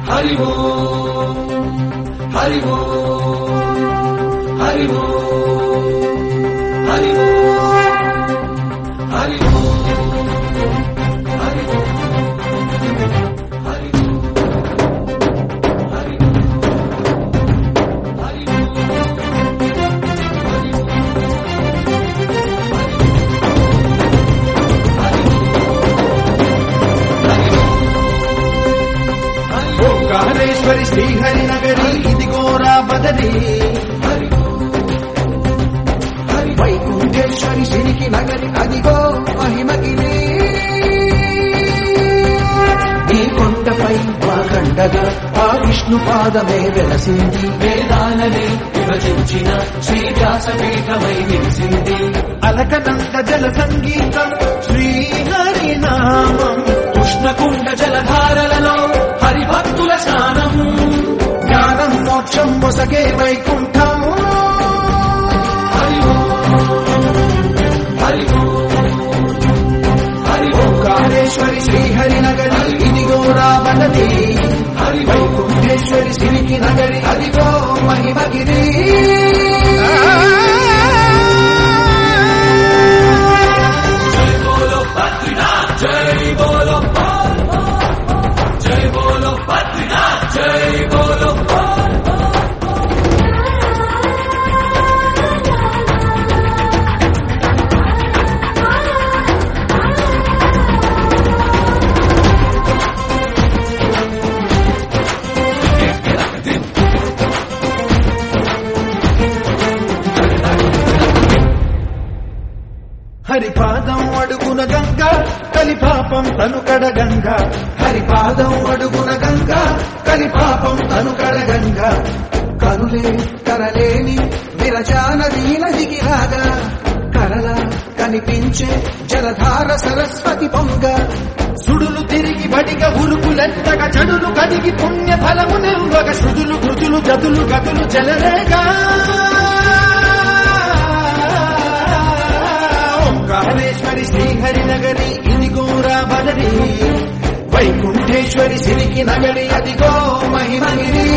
హరి ఓ హరి ఓ హరి ఓ హరి ఓ హరి ఓ హరి ఓ హరి ఓ హరి ఓ హరి ఓ ఓంకారేశ్వరి శ్రీహరి నగరి ఇదిగోరా బదరి వైకుంఠేశ్వరి సిరికి నగరి అదిగో మహిమగిరి ఈ కొండపై వాగండగా ఆ విష్ణు పాదమే వెలసింది వేదాలనే విభజించిన శ్రీ వ్యాసపీఠమై నిలిసింది అలకనంద జల సంగీతం శ్రీహరి నామం ఉష్ణకుండ జలధారలలో హరిభక్తుల స్నానం జ్ఞానం మోక్షం మొసగే వైకుంఠం హరి ఓ హరి ఓ హరి ఓ ఓంకారేశ్వరి శ్రీహరి నగరి ఇదిగో రాబడది హరి ఓ వైకుంఠేశ్వరి సిరికి నగరి అదిగో మహిమగిరి జై బోలో బద్రీనాథ్ జై బోలో జై బోలో బద్రీనాథ్ జై బోలో హరిపాదం అడుగున గంగ కలిపాపం తను కడగంగ హరిపాదం అడుగున గంగ కలిపాపం తను కడగంగ కరులే కరలేని విరజానది నదికి రాగా కరల కనిపించే జలధార సరస్వతి పొంగ సుడులు తిరిగి బడిగ ఉరుకులెత్తగ చెడులు కడిగి పుణ్య ఫలము నిల్వగ శృతులు కృతులు గతులు గతులు జలరేగా ఓంకారేశ్వరి శ్రీహరి నగరి ఇదిగోరా బదరి వైకుంఠేశ్వరి సిరికి నగరి అదిగో మహిమగిరి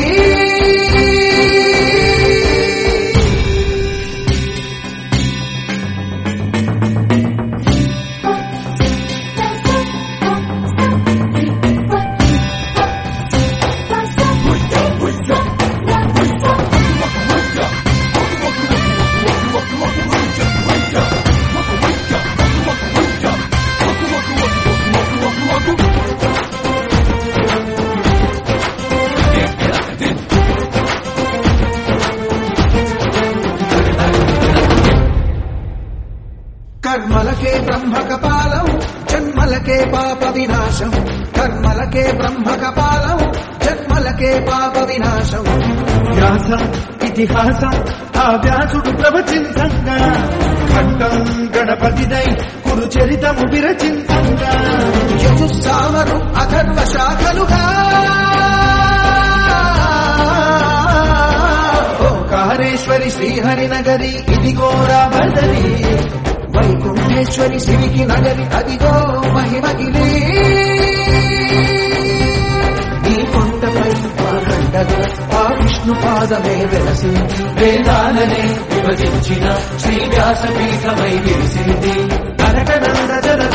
కర్మలకే బ్రహ్మ కపాలం జన్మలకే పాప వినాశం కర్మలకే బ్రహ్మ కపాలం జన్మలకే పాప వినాశం వ్యాస ఇతిహాసం ఆ వ్యాసుడు ప్రవచించంగా ఖండం గణపతిదై కురు చరితము విరచించంగా యజుస్సామరు అథర్వ శాఖలుగా ఓంకారేశ్వరి శ్రీహరి నగరి ఇదిగోరా బదరి వైకుంఠేశ్వరి సిరికి నగరి అదిగో మహిమగిరి ఈ కొండపై వాగండగా ఆ విష్ణు పాదమే వెలసింది వేదాలనే విభజించిన శ్రీ వ్యాసపీఠమై నిలిసింది కనకనంద జల